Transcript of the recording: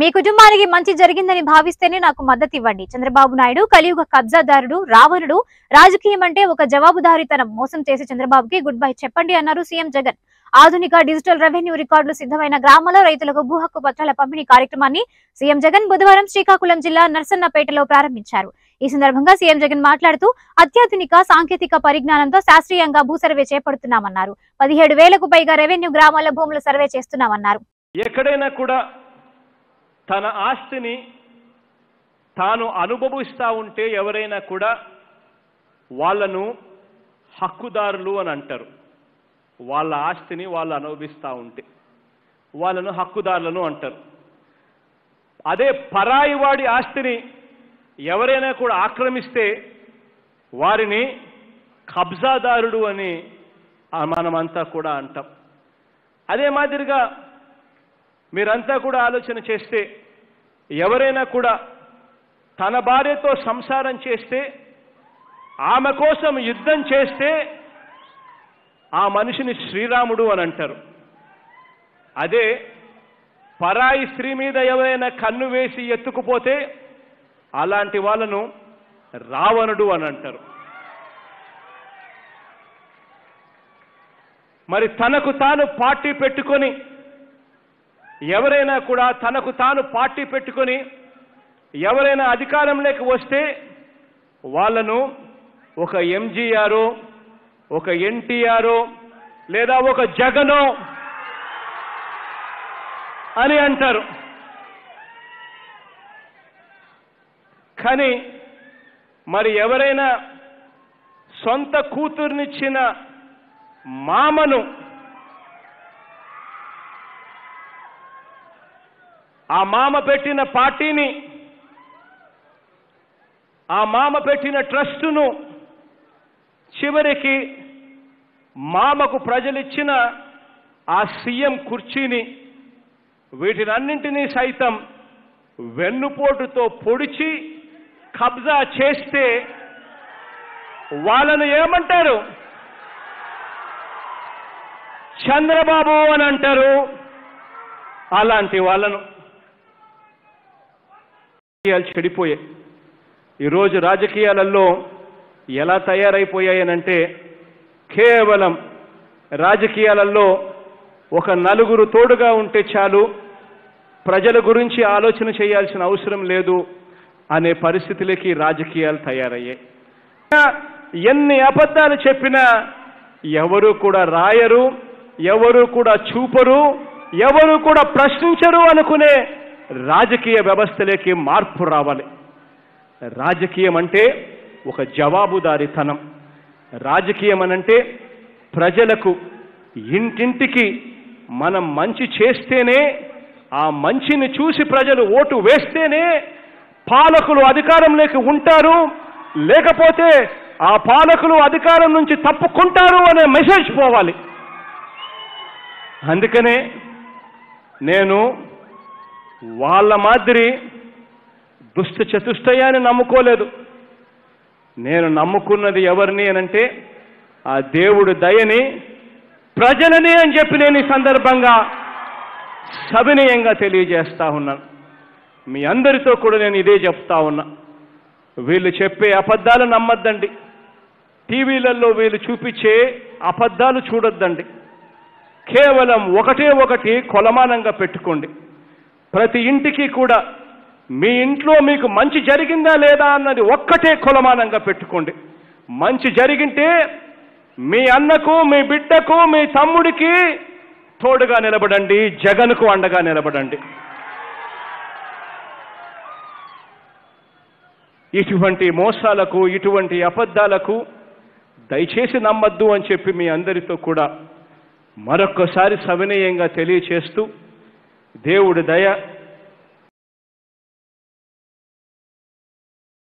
మీ కుటుంబానికి మంచి జరిగిందని భావిస్తేనే నాకు మద్దతు ఇవ్వండి చంద్రబాబు నాయుడు కలియుగ కబ్జాదారుడు రావణుడు రాజకీయం అంటే ఒక జవాబుదారీతనం మోసం చేసి చంద్రబాబుకి గుడ్ బై చెప్పండి అన్నారు సీఎం జగన్ ఆధునిక డిజిటల్ రెవెన్యూ రికార్డులు సిద్ధమైన గ్రామాల్లో రైతులకు భూ హక్కు పత్రాల పంపిణీ కార్యక్రమాన్ని సీఎం జగన్ బుధవారం శ్రీకాకుళం జిల్లా నర్సన్నపేటలో ప్రారంభించారు ఈ సందర్భంగా సీఎం జగన్ మాట్లాడుతూ అత్యాధునిక సాంకేతిక పరిజ్ఞానంతో శాస్త్రీయంగా భూ సర్వే చేపడుతున్నామన్నారు పదిహేడు వేలకు పైగా రెవెన్యూ గ్రామాల భూముల సర్వే చేస్తున్నామన్నారు ఎక్కడైనా కూడా తన ఆస్తిని తాను అనుభవిస్తూ ఉంటే ఎవరైనా కూడా వాళ్ళను హక్కుదారులు అని అంటారు వాళ్ళ ఆస్తిని వాళ్ళు అనుభవిస్తూ ఉంటే వాళ్ళను హక్కుదారులను అంటారు అదే పరాయి వాడి ఆస్తిని ఎవరైనా కూడా ఆక్రమిస్తే వారిని కబ్జాదారుడు అని ఆ మనమంతా కూడా అంటాం అదే మాదిరిగా మీరంతా కూడా ఆలోచన చేస్తే ఎవరైనా కూడా తన భార్యతో సంసారం చేస్తే ఆమె కోసం యుద్ధం చేస్తే ఆ మనిషిని శ్రీరాముడు అని అంటారు అదే పరాయి స్త్రీ మీద ఎవరైనా కన్ను వేసి ఎత్తుకుపోతే అలాంటి వాళ్ళను రావణుడు అని అంటారు మరి తనకు తాను పార్టీ పెట్టుకొని ఎవరైనా కూడా తనకు తాను పార్టీ పెట్టుకొని ఎవరైనా అధికారంలోకి వస్తే వాళ్ళను ఒక ఎంజీఆర్ ఒక ఎన్టీఆర్ లేదా ఒక జగనో అని అంటారు కానీ మరి ఎవరైనా సొంత కూతుర్నిచ్చిన మామను ఆ మామ పెట్టిన పార్టీని ఆ మామ పెట్టిన ట్రస్టును చివరికి మామకు ప్రజలిచ్చిన ఆ సీఎం కుర్చీని వీటినన్నింటినీ సైతం వెన్నుపోటుతో పొడిచి కబ్జా చేస్తే వాళ్ళను ఏమంటారు చంద్రబాబు అని అంటారు అలాంటి వాళ్ళను రాజకీయాలు చెడిపోయాయి ఈరోజు రాజకీయాలలో ఎలా తయారైపోయాయనంటే కేవలం రాజకీయాలలో ఒక నలుగురు తోడుగా ఉంటే చాలు ప్రజల గురించి ఆలోచన చేయాల్సిన అవసరం లేదు అనే పరిస్థితులకి రాజకీయాలు తయారయ్యాయి ఎన్ని అబద్ధాలు చెప్పినా ఎవరు కూడా రాయరు ఎవరు కూడా చూపరు ఎవరు కూడా ప్రశ్నించరు అనుకునే రాజకీయ వ్యవస్థలోకి మార్పు రావాలి రాజకీయం అంటే ఒక జవాబుదారీతనం రాజకీయం అనంటే ప్రజలకు ఇంటింటికి మనం మంచి చేస్తేనే ఆ మంచిని చూసి ప్రజలు ఓటు వేస్తేనే పాలకులు అధికారంలోకి ఉంటారు లేకపోతే ఆ పాలకులు అధికారం నుంచి తప్పుకుంటారు అనే మెసేజ్ పోవాలి అందుకనే నేను వాళ్ళ మాదిరి దుష్ట చతుష్టయాన్ని నమ్ముకోలేదు నేను నమ్ముకున్నది ఎవరిని అనంటే ఆ దేవుడు దయని ప్రజలని అని చెప్పి నేను ఈ సందర్భంగా సవినయంగా తెలియజేస్తా ఉన్నాను మీ అందరితో కూడా నేను ఇదే చెప్తా ఉన్నా వీళ్ళు చెప్పే అబద్ధాలు నమ్మద్దండి టీవీలలో వీళ్ళు చూపించే అబద్ధాలు చూడొద్దండి కేవలం ఒకటే ఒకటి కొలమానంగా పెట్టుకోండి ప్రతి ఇంటికి కూడా మీ ఇంట్లో మీకు మంచి జరిగిందా లేదా అన్నది ఒక్కటే కొలమానంగా పెట్టుకోండి మంచి జరిగింటే మీ అన్నకు మీ బిడ్డకు మీ తమ్ముడికి తోడుగా నిలబడండి జగన్కు అండగా నిలబడండి ఇటువంటి మోసాలకు ఇటువంటి అబద్ధాలకు దయచేసి నమ్మద్దు అని చెప్పి మీ అందరితో కూడా మరొక్కసారి సవినయంగా తెలియచేస్తూ దేవుడి దయ